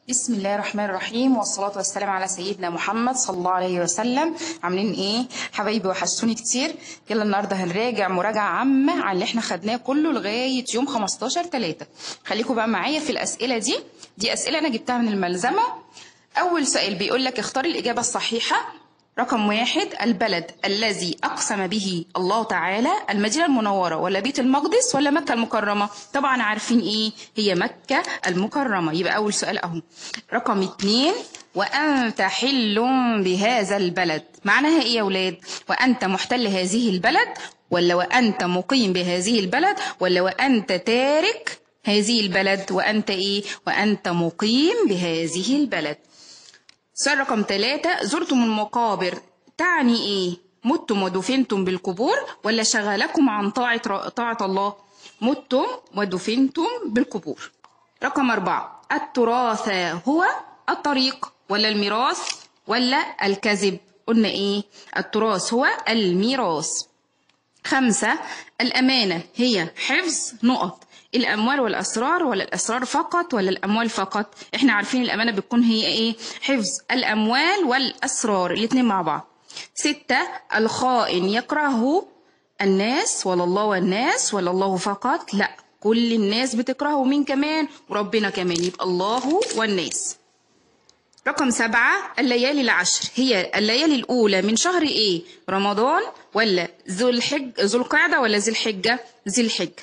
بسم الله الرحمن الرحيم والصلاة والسلام على سيدنا محمد صلى الله عليه وسلم عاملين ايه حبايبي وحشتوني كتير يلا النهارده هنراجع مراجعة عامة على اللي احنا خدناه كله لغاية يوم 15 3 خليكم بقى معايا في الأسئلة دي دي أسئلة أنا جبتها من الملزمة أول سؤال بيقول لك اختار الإجابة الصحيحة رقم واحد البلد الذي أقسم به الله تعالى المدينة المنورة ولا بيت المقدس ولا مكة المكرمة طبعا عارفين إيه هي مكة المكرمة يبقى أول سؤال أهو رقم اتنين وأنت حل بهذا البلد معناها إيه يا ولاد وأنت محتل هذه البلد ولا وأنت مقيم بهذه البلد ولا وأنت تارك هذه البلد وأنت إيه وأنت مقيم بهذه البلد سؤال رقم ثلاثة زرتم المقابر تعني ايه متم ودفنتم بالقبور ولا شغلكم عن طاعة, طاعة الله متم ودفنتم بالقبور رقم أربعة التراث هو الطريق ولا الميراث ولا الكذب قلنا ايه التراث هو الميراث خمسة الأمانة هي حفظ نقط الاموال والاسرار ولا الاسرار فقط ولا الاموال فقط احنا عارفين الامانه بتكون هي ايه حفظ الاموال والاسرار الاثنين مع بعض ستة الخائن يكرهه الناس ولا الله والناس ولا الله فقط لا كل الناس بتكرهه مين كمان وربنا كمان يبقى الله والناس رقم سبعة الليالي العشر هي الليالي الأولى من شهر إيه؟ رمضان ولا ذو الحج ذو القعدة ولا ذي الحجة؟ ذي الحجة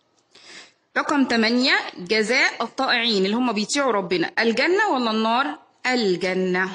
رقم 8 جزاء الطائعين اللي هم بيطيعوا ربنا الجنة ولا النار الجنة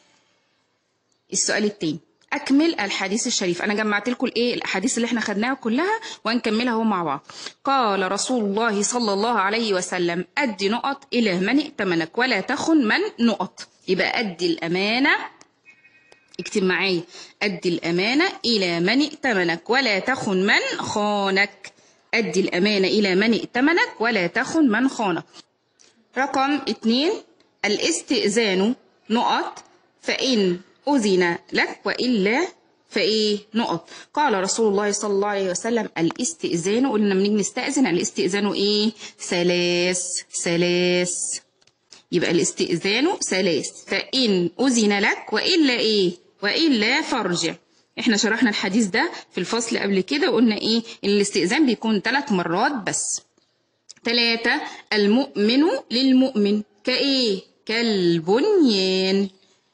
السؤال التاني أكمل الحديث الشريف أنا جمعت لكم الإيه الأحاديث اللي إحنا خدناها كلها وهنكملها اهو مع بعض قال رسول الله صلى الله عليه وسلم أدي نقط إلى من ائتمنك ولا تخن من نقط يبقى أدي الأمانة اكتب معايا أدي الأمانة إلى من ائتمنك ولا تخن من خانك أدي الأمانة إلى من ائتمنك ولا تخن من خانك رقم اتنين الاستئذان نقط فإن أذن لك وإلا فإيه نقط قال رسول الله صلى الله عليه وسلم الاستئذان قلنا لما نيجي نستأذن الاستئذان إيه ثلاث ثلاث يبقى الاستئذان ثلاث فإن أذن لك وإلا إيه وإلا فارجع احنا شرحنا الحديث ده في الفصل قبل كده وقلنا ايه ان الاستئذان بيكون ثلاث مرات بس ثلاثة المؤمن للمؤمن كايه كالبنيان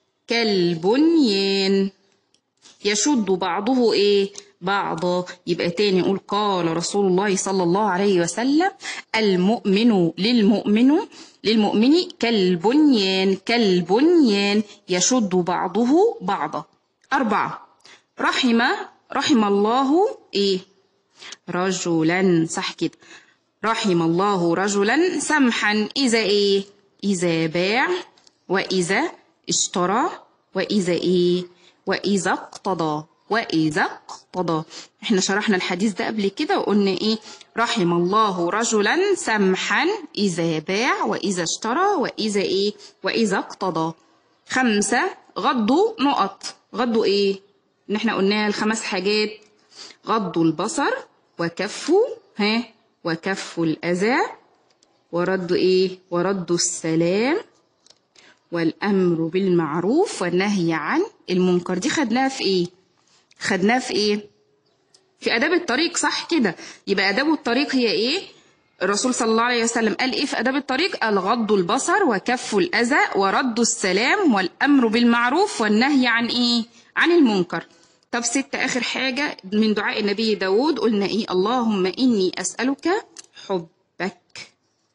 كالبنيان يشد بعضه ايه بعضا يبقى تاني نقول قال رسول الله صلى الله عليه وسلم المؤمن للمؤمن للمؤمن كالبنيان كالبنيان يشد بعضه بعضا أربعة رحم رحم الله ايه رجلا صح كده رحم الله رجلا سمحا اذا ايه اذا باع واذا اشترى واذا ايه واذا اقتضى واذا اقتضى احنا شرحنا الحديث ده قبل كده وقلنا ايه رحم الله رجلا سمحا اذا باع واذا اشترى واذا ايه واذا اقتضى خمسة غضوا نقط غضوا ايه ان احنا قلناها الخمس حاجات غض البصر وكف ها وكف الاذى ورد ايه ورد السلام والامر بالمعروف والنهي عن المنكر دي خدناها في ايه خدناها في ايه في اداب الطريق صح كده يبقى اداب الطريق هي ايه الرسول صلى الله عليه وسلم قال ايه في اداب الطريق قال غض البصر وكف الاذى ورد السلام والامر بالمعروف والنهي عن ايه عن المنكر طب ستة آخر حاجة من دعاء النبي داود قلنا إيه اللهم إني أسألك حبك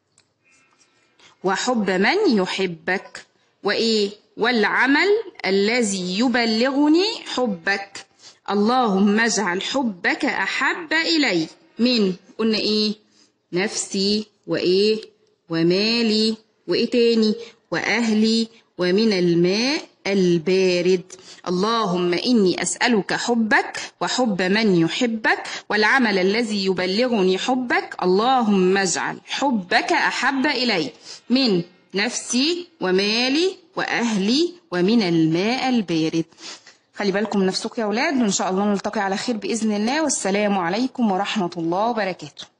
وحب من يحبك وإيه والعمل الذي يبلغني حبك اللهم اجعل حبك أحب إلي من قلنا إيه نفسي وإيه ومالي وإيه تاني وأهلي ومن الماء البارد اللهم إني أسألك حبك وحب من يحبك والعمل الذي يبلغني حبك اللهم اجعل حبك أحب إلي من نفسي ومالي وأهلي ومن الماء البارد خلي بالكم من نفسكم يا أولاد وإن شاء الله نلتقي على خير بإذن الله والسلام عليكم ورحمة الله وبركاته